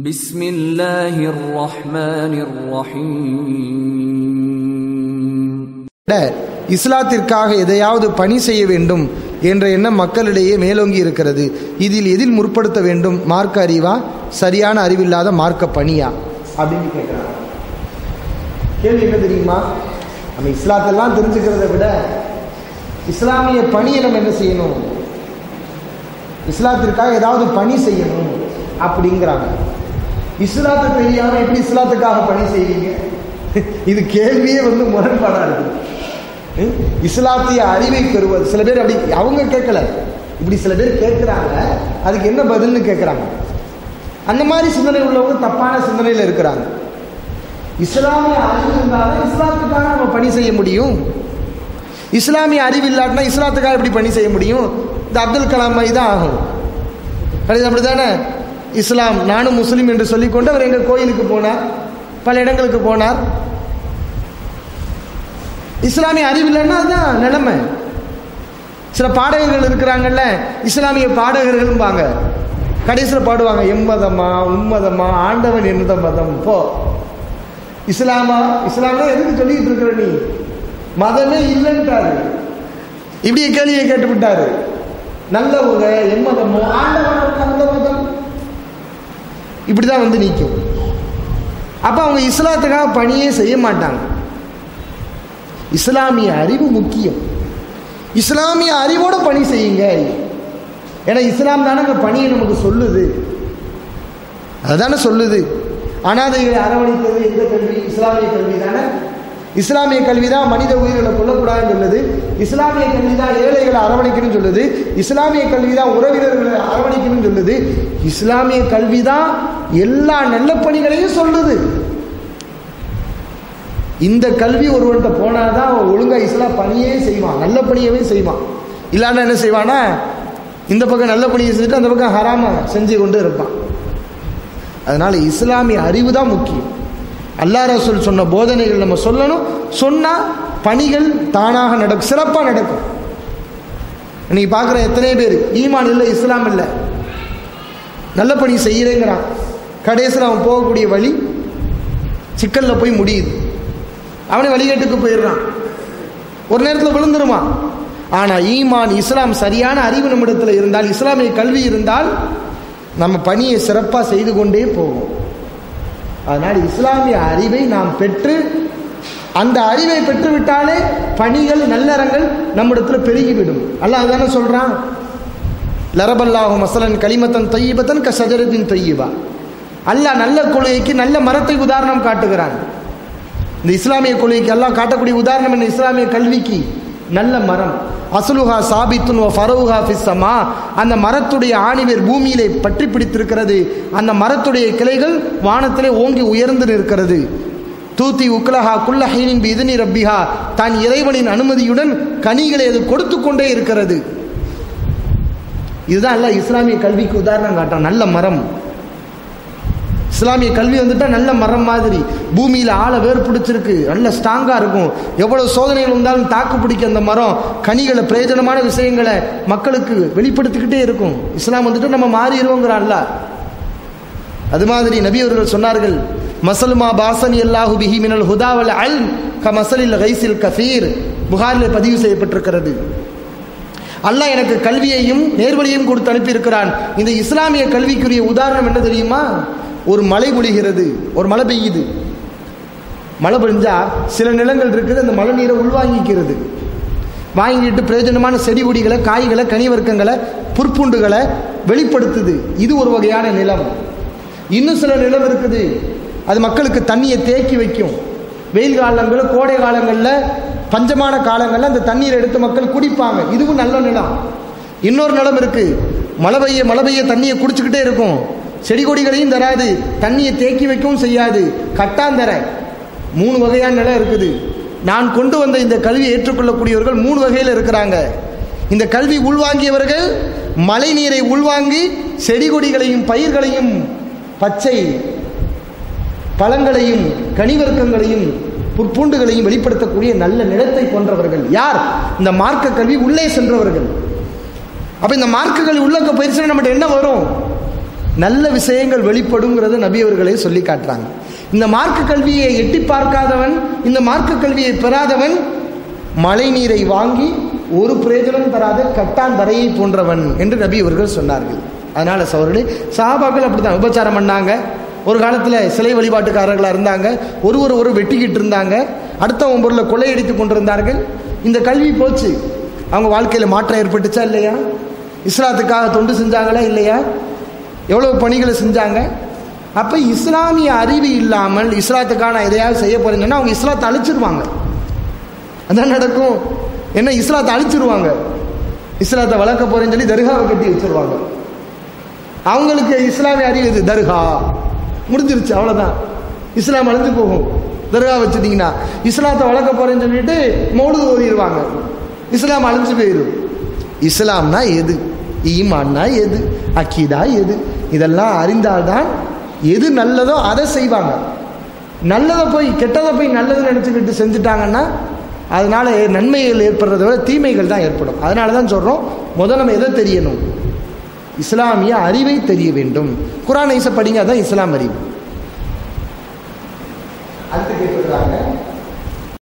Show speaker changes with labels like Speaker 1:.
Speaker 1: بسم الله الرحمن الرحيم
Speaker 2: விட இஸ்லாத்திற்காக எதையாவது பணி செய்ய வேண்டும் என்ற எண்ணம் மக்களிடையே மேலோங்கி இருக்கிறது இதில் எதில் முற்படுத்த வேண்டும் மார்க்க அறிவா சரியான அறிவில்லாத மார்க்க பணியா அப்படின்னு கேட்கிறாங்க கேள்வி என்ன தெரியுமா நம்ம இஸ்லாத்தெல்லாம் தெரிஞ்சுக்கிறத விட இஸ்லாமிய பணியை நம்ம என்ன செய்யணும் இஸ்லாத்திற்காக ஏதாவது பணி செய்யணும் அப்படிங்கிறாங்க இஸ்லாத்தை தெரியாம எப்படி இஸ்லாத்துக்காக பணி செய்வீங்க இது கேள்வியே வந்து முரண்பாடா இருக்கு ஹம்? இஸ்லாத்திய அறிவை பெறுவது சில பேர் அப்படி அவங்க கேட்கல இப்படி சில பேர் கேட்குறாங்க அதுக்கு என்ன பதில்னு கேட்குறாங்க அந்த மாதிரி சிந்தனை உள்ளவங்க தப்பான சிந்தனையில் இருக்கிறாங்க இஸ்லாமிய அறிவு இருந்தாலும் இஸ்லாத்துக்காக நம்ம பணி செய்ய முடியும் இஸ்லாமிய அறிவு இல்லாட்டினா இஸ்லாத்துக்காக எப்படி பணி செய்ய முடியும் இந்த அப்துல் கலாம் மாதிரி தான் ஆகும் கடைசி அப்படி தானே இஸ்லாம் நானும் முஸ்லீம் என்று சொல்லிக்கொண்டு அவர் எங்கள் கோயிலுக்கு போனார் பல இடங்களுக்கு போனார் இஸ்லாமிய அறிவு இல்லைன்னா அதுதான் நிலைமை சில பாடகர்கள் இருக்கிறாங்கல்ல இஸ்லாமிய பாடகர்களும்பாங்க கடைசியில் பாடுவாங்க எம்மதமா உம்மதமா ஆண்டவன் எந்த மதம் போ இஸ்லாமா இஸ்லாம்னா எதுக்கு சொல்லிட்டு இருக்கிற நீ மதமே இல்லைன்ட்டாரு இப்படியே கேள்வியை கேட்டு விட்டாரு நல்ல ஒரு எம்மதமோ ஆண்டவன் அந்த மதம் இப்படிதான் வந்து நிற்கும் அப்ப அவங்க இஸ்லாத்துக்காக பணியே செய்ய மாட்டாங்க இஸ்லாமிய அறிவு முக்கியம் இஸ்லாமிய அறிவோட பணி செய்யுங்க ஏன்னா இஸ்லாம் தானே அந்த பணியை நமக்கு சொல்லுது அதுதானே சொல்லுது அனாதைகளை அரவணைத்தது எந்த கல்வி இஸ்லாமிய கல்வி தானே இஸ்லாமிய கல்வி தான் மனித உயிர்களை கொல்லக்கூடாதுன்னு சொல்லுது இஸ்லாமிய கல்வி தான் ஏழைகளை அரவணைக்கணும்னு சொல்லுது இஸ்லாமிய கல்வி தான் உறவினர்களை அரவணைக்கணும்னு சொல்லுது இஸ்லாமிய கல்வி தான் எல்லா நல்ல பணிகளையும் சொல்லுது இந்த கல்வி ஒருவன்கிட்ட போனாதான் அவன் ஒழுங்கா இஸ்லாம் பணியே செய்வான் நல்ல பணியவே செய்வான் இல்லாம என்ன செய்வானா இந்த பக்கம் நல்ல பணியை செஞ்சுட்டு அந்த பக்கம் ஹராம செஞ்சு கொண்டு இருப்பான் அதனால இஸ்லாமிய அறிவு தான் முக்கியம் அல்லா ரசூல் சொன்ன போதனைகள் நம்ம சொல்லணும் சொன்னா பணிகள் தானாக நடக்கும் சிறப்பாக நடக்கும் இன்னைக்கு பார்க்குற எத்தனை பேர் ஈமான் இல்லை இஸ்லாம் இல்லை நல்ல பணி செய்யறேங்கிறான் கடைசியில் அவன் போகக்கூடிய வழி சிக்கலில் போய் முடியுது அவனே வழிகேட்டுக்கு போயிடுறான் ஒரு நேரத்தில் விழுந்துருவான் ஆனால் ஈமான் இஸ்லாம் சரியான அறிவு நம்மிடத்தில் இருந்தால் இஸ்லாமிய கல்வி இருந்தால் நம்ம பணியை சிறப்பாக செய்து கொண்டே போவோம் அதனால் இஸ்லாமிய அறிவை நாம் பெற்று அந்த அறிவை பெற்றுவிட்டாலே பணிகள் நல்லறங்கள் நம்மிடத்தில் பெருகிவிடும் அல்லாஹ் அதுதானே சொல்றான் லரபல்லாஹு மசலன் கலிமத்தன் தொய்யபத்தன் க சஜரத்தின் தொய்யபா அல்லாஹ் நல்ல கொள்கைக்கு நல்ல மரத்தை உதாரணம் காட்டுகிறான் இந்த இஸ்லாமிய கொள்கைக்கு எல்லாம் காட்டக்கூடிய உதாரணம் என்ன இஸ்லாமிய கல்விக்கு நல்ல மரம் அசுலுஹா சாபித்துன் ஃபரவுஹா ஃபிஸ்ஸமா அந்த மரத்துடைய ஆணிவேர் பூமியிலே பற்றி பிடித்திருக்கிறது அந்த மரத்துடைய கிளைகள் வானத்திலே ஓங்கி உயர்ந்து நிற்கிறது தூத்தி உக்லஹா குல்ல ஹைனின் பிதினி ரப்பிஹா தான் இறைவனின் அனுமதியுடன் கனிகளை அது கொடுத்து கொண்டே இருக்கிறது இதுதான் அல்ல இஸ்லாமிய கல்விக்கு உதாரணம் காட்டுறான் நல்ல மரம் இஸ்லாமிய கல்வி வந்துட்டா நல்ல மரம் மாதிரி பூமியில் ஆளை வேர் பிடிச்சிருக்கு நல்ல ஸ்ட்ராங்காக இருக்கும் எவ்வளவு சோதனைகள் வந்தாலும் தாக்கு பிடிக்க அந்த மரம் கனிகளை பிரயோஜனமான விஷயங்களை மக்களுக்கு வெளிப்படுத்திக்கிட்டே இருக்கும் இஸ்லாம் வந்துட்டு நம்ம மாறிடுவோங்கிறான்ல அது மாதிரி நபி அவர்கள் சொன்னார்கள் மசலுமா பாசனி அல்லாஹு பிஹி மினல் ஹுதாவல் அல் க மசலில் கைசில் கஃபீர் புகாரில் பதிவு செய்யப்பட்டிருக்கிறது அல்லாஹ் எனக்கு கல்வியையும் நேர்வழியையும் கொடுத்து அனுப்பியிருக்கிறான் இந்த இஸ்லாமிய கல்விக்குரிய உதாரணம் என்ன தெரியுமா ஒரு மழை பொழிகிறது ஒரு மழை பெய்யுது மழை பெஞ்சா சில நிலங்கள் இருக்குது அந்த மழை நீரை உள்வாங்கிக்கிறது வாங்கிட்டு பிரயோஜனமான செடி கொடிகளை காய்களை கனிவர்க்கங்களை புற்புண்டுகளை வெளிப்படுத்துது இது ஒரு வகையான நிலம் இன்னும் சில நிலம் இருக்குது அது மக்களுக்கு தண்ணியை தேக்கி வைக்கும் வெயில் காலங்களில் கோடை காலங்களில் பஞ்சமான காலங்களில் அந்த தண்ணீரை எடுத்து மக்கள் குடிப்பாங்க இதுவும் நல்ல நிலம் இன்னொரு நிலம் இருக்கு மழை பெய்ய மழை பெய்ய தண்ணியை குடிச்சுக்கிட்டே இருக்கும் செடி கொடிகளையும் தராது தண்ணியை தேக்கி வைக்கவும் செய்யாது கட்டாந்தர மூணு வகையான நிலம் இருக்குது நான் கொண்டு வந்த இந்த கல்வியை ஏற்றுக்கொள்ளக்கூடியவர்கள் மூணு வகையில் இருக்கிறாங்க இந்த கல்வி உள்வாங்கியவர்கள் மழை நீரை உள்வாங்கி செடி கொடிகளையும் பயிர்களையும் பச்சை பழங்களையும் கனிவர்க்கங்களையும் புற்பூண்டுகளையும் வெளிப்படுத்தக்கூடிய நல்ல நிலத்தை போன்றவர்கள் யார் இந்த மார்க்க கல்வி உள்ளே சென்றவர்கள் அப்ப இந்த மார்க்க கல்வி உள்ளக்க போயிருச்சுன்னா நம்மகிட்ட என்ன வரும் நல்ல விஷயங்கள் வெளிப்படுங்கிறத நபி அவர்களே சொல்லி காட்டுறாங்க இந்த மார்க்க கல்வியை எட்டி பார்க்காதவன் இந்த மார்க்க கல்வியை பெறாதவன் மழை நீரை வாங்கி ஒரு பிரயோஜனம் தராத கட்டான் தரையை போன்றவன் என்று நபி அவர்கள் சொன்னார்கள் அதனால சவர்களே சாபாக்கள் அப்படித்தான் உபச்சாரம் பண்ணாங்க ஒரு காலத்தில் சிலை வழிபாட்டுக்காரர்களாக இருந்தாங்க ஒருவர் ஒரு வெட்டிக்கிட்டு இருந்தாங்க அடுத்தவன் பொருளை கொள்ளையடித்து கொண்டிருந்தார்கள் இந்த கல்வி போச்சு அவங்க வாழ்க்கையில் மாற்றம் ஏற்பட்டுச்சா இல்லையா இஸ்லாத்துக்காக தொண்டு செஞ்சாங்களா இல்லையா எவ்வளோ பணிகளை செஞ்சாங்க அப்போ இஸ்லாமிய அறிவு இல்லாமல் இஸ்லாத்துக்கான எதையாவது செய்ய போறீங்கன்னா அவங்க இஸ்லாத்தை அழிச்சிருவாங்க அதான் நடக்கும் என்ன இஸ்லாத்தை அழிச்சிருவாங்க இஸ்லாத்தை வளர்க்க போறேன்னு சொல்லி தர்காவை கட்டி வச்சிருவாங்க அவங்களுக்கு இஸ்லாமிய அறிவு இது தர்கா முடிஞ்சிருச்சு அவ்வளோதான் இஸ்லாம் அழிஞ்சு போகும் தர்கா வச்சுட்டீங்கன்னா இஸ்லாத்தை வளர்க்க போறேன்னு சொல்லிட்டு மௌலுது ஓதிடுவாங்க இஸ்லாம் அழிஞ்சு போயிடும் இஸ்லாம்னா எது ஈமான்னா எது அக்கீதா எது இதெல்லாம் அறிந்தால்தான் எது நல்லதோ அதை செய்வாங்க நல்லதை போய் கெட்டதை போய் நல்லதுன்னு நினச்சிக்கிட்டு செஞ்சுட்டாங்கன்னா அதனால நன்மைகள் ஏற்படுறத விட தீமைகள் தான் ஏற்படும் அதனால தான் சொல்கிறோம் முதல்ல நம்ம எதை தெரியணும் இஸ்லாமிய அறிவை தெரிய வேண்டும் குரான் ஐச படிங்க அதான் இஸ்லாம் அறிவு அடுத்து கேட்டுக்கிறாங்க